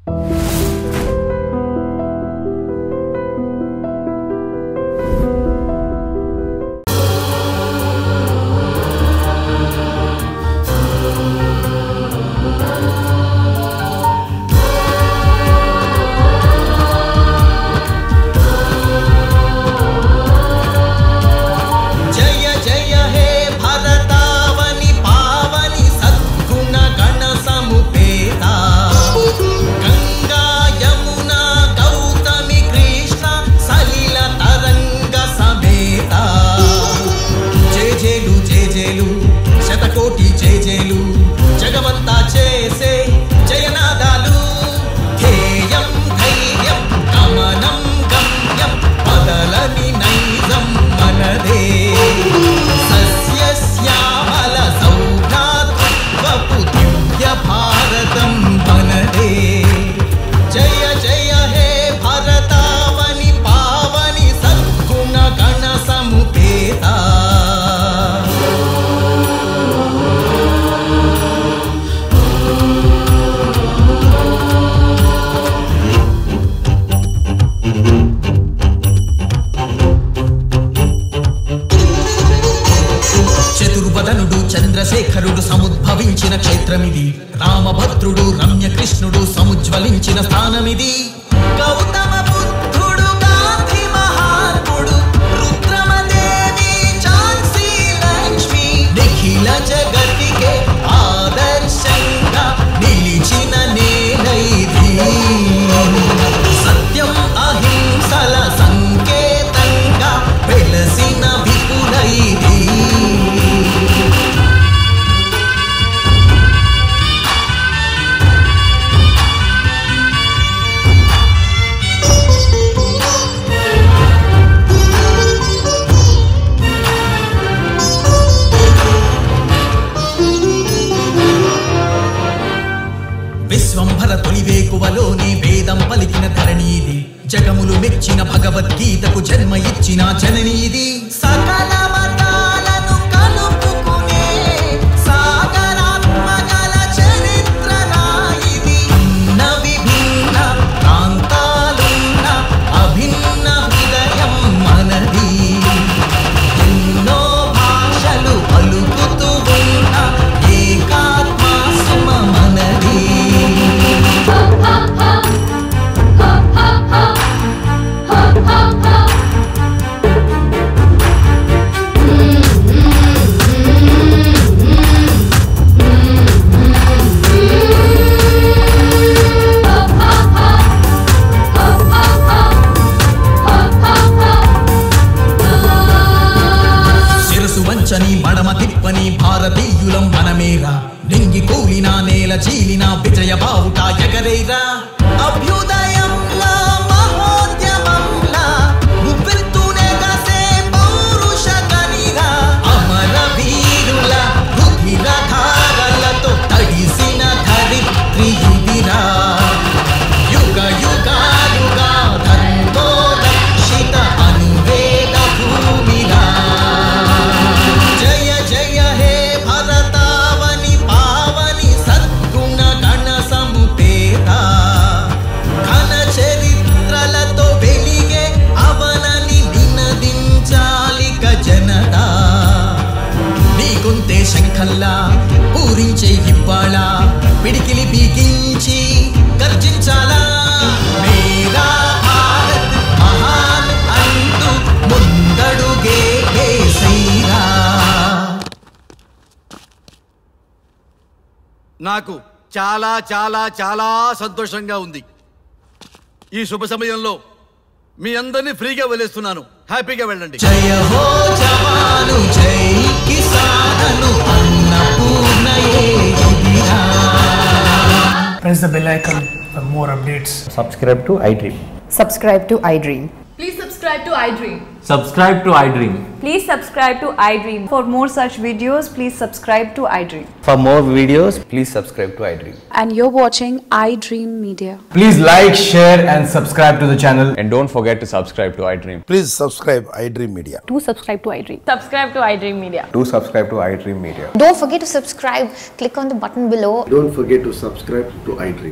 జయ జయ హే భరతావని పావని సద్గుణ గణ సముపేత గంగా యమునా గౌతమి కృష్ణ సలిల తరంగ సమేత జేజేలు జేజేలు శతకోటి జేజేలు జగమంతా చేసే జయనాదాలు ధ్యేయం ధైర్యం గమనం గమ్యం పదలని నైజం మనదే సస్యశ్యామల సౌభ్రాతృత్వపు దివ్య భారతం మనదే జయ జయ హే భరతావని పావని సద్గుణ గణ సముపేత చతుర్వదనుడు చంద్రశేఖరుడు సముద్భవించిన క్షేత్రమిది రామభద్రుడు రమ్యకృష్ణుడు సముజ్వలించిన స్థానమిది గౌతమ బుద్ధుడు గాంధీ మహాత్ముడు రుద్రమదేవి ఝాన్సీ లక్ష్మి నిఖిల జగతికే ఆదర్శంగా నిలిచిన నేలైది సత్యం అహింసల సంకేతంగా వెలసిన విపులైది విశ్వంభర తొలి వేకువలోని వేదం పలికిన ధరణీది జగములు మెచ్చిన భగవద్గీతకు జన్మ ఇచ్చిన జననీది సకల మతాలను కలుపుకునే సాగరాత్మగల చరిత్ర నాయిది భిన్న విభిన్న ప్రాంతాలున్న అభిన్న హృదయం మనది ఎన్నో భాషలు పలుకుతూ ఉన్న ఏకాత్మ సుమ మనది శిరసు వంచని మడమ తిప్పని భారతీయులం మనమేరా నింగి కూలిన నేల చీలిన విజయ బావుట ఎగరేరా అభ్యుదయంలా మహోద్యమంలా ఉవ్వెత్తునే కసే పౌరుష కనిరా అమర వీరుల రుధిర ధారలతో తడిసిన ధరిత్రి ఇదిరా యుగ యుగాలుగా ధర్మో రక్షిత అనువేద భూమిరా జయ జయ హే భరతావని పావని సద్గుణ గణ సముపేత ఘన చరిత్రలతో వెలిగే అవనని నినదించాలిక జనతా నీకుంతే శంఖల్లా పూరించే ఇవ్వాళ పిడికిలి బీగించి గర్జించాలా మేరా భారత్ మహాన్ అంటూ ముందడుగే వేసైరా నాకు చాలా చాలా చాలా సంతోషంగా ఉంది ఈ శుభ సమయంలో మీ అందరినీ ఫ్రీగా వదిలేస్తున్నాను హ్యాపీగా వెళ్ళండి జయ హో జవాను జై కిసానను అన్నపూర్ణయే ఇదిరా Press the bell icon for more updates. subscribe to iDream. Subscribe to iDream. Please subscribe to iDream. Subscribe to iDream. Please subscribe to iDream. For more such videos, please subscribe to iDream. For more videos, please subscribe to iDream. and you're watching iDream Media. Please like, share, and subscribe to the channel. And don't forget to subscribe to iDream. Please subscribe iDream Media. Do subscribe to iDream. Subscribe to iDream Media. Do subscribe to iDream Media. Don't forget to subscribe. Click on the button below. Don't forget to subscribe to iDream.